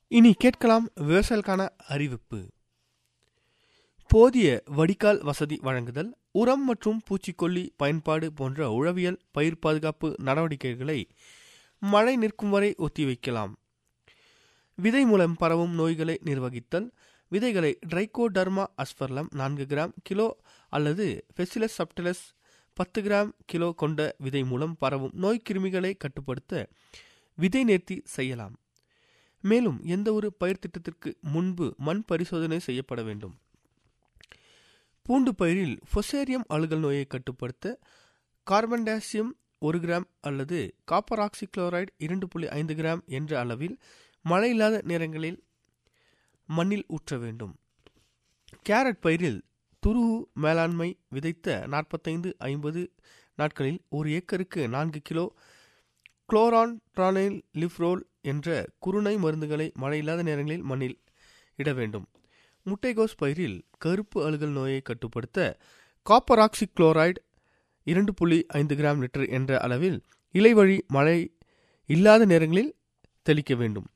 இனி கேட்கலாம் விவசாயிகளுக்கான அறிவிப்பு போதிய வடிகால் வசதி வழங்குதல் உரம் மற்றும் பூச்சிக்கொல்லி பயன்பாடு போன்ற உழவியல் பயிர் பாதுகாப்பு நடவடிக்கைகளை மழை நிற்கும் வரை ஒத்திவைக்கலாம் விதை மூலம் பரவும் நோய்களை நிர்வகித்தல் விதைகளை ட்ரைகோடர்மா அஸ்பர்லம் நான்கு கிராம் கிலோ அல்லது ஃபெசிலஸ் சப்டிலஸ் பத்து கிராம் கிலோ கொண்ட விதை மூலம் பரவும் நோய் கிருமிகளை கட்டுப்படுத்த விதை நேர்த்தி செய்யலாம் மேலும் எந்த ஒரு பயிர் திட்டத்திற்கு முன்பு மண் பரிசோதனை செய்யப்பட வேண்டும் பூண்டு பயிரில் ஃபொசேரியம் அழுகல் நோயை கட்டுப்படுத்த கார்பன்டாசியம் ஒரு கிராம் அல்லது காப்பர் ஆக்சிக்ளோரைடு இரண்டு புள்ளி ஐந்து கிராம் என்ற அளவில் மழை இல்லாத நேரங்களில் மண்ணில் ஊற்ற வேண்டும் கேரட் பயிரில் துருவு மேலாண்மை விதைத்த நாற்பத்தைந்து ஐம்பது நாட்களில் ஒரு ஏக்கருக்கு நான்கு கிலோ குளோரான் ட்ரானைல் லிஃப்ரோல் என்ற குருணை மருந்துகளை மழை இல்லாத நேரங்களில் மண்ணில் இட வேண்டும் முட்டைகோஸ் பயிரில் கருப்பு அழுகல் நோயை கட்டுப்படுத்த காப்பர் ஆக்சி குளோரைடு இரண்டு புள்ளி ஐந்து கிராம் லிட்டர் என்ற அளவில் இலைவழி மழை இல்லாத நேரங்களில் தெளிக்க வேண்டும்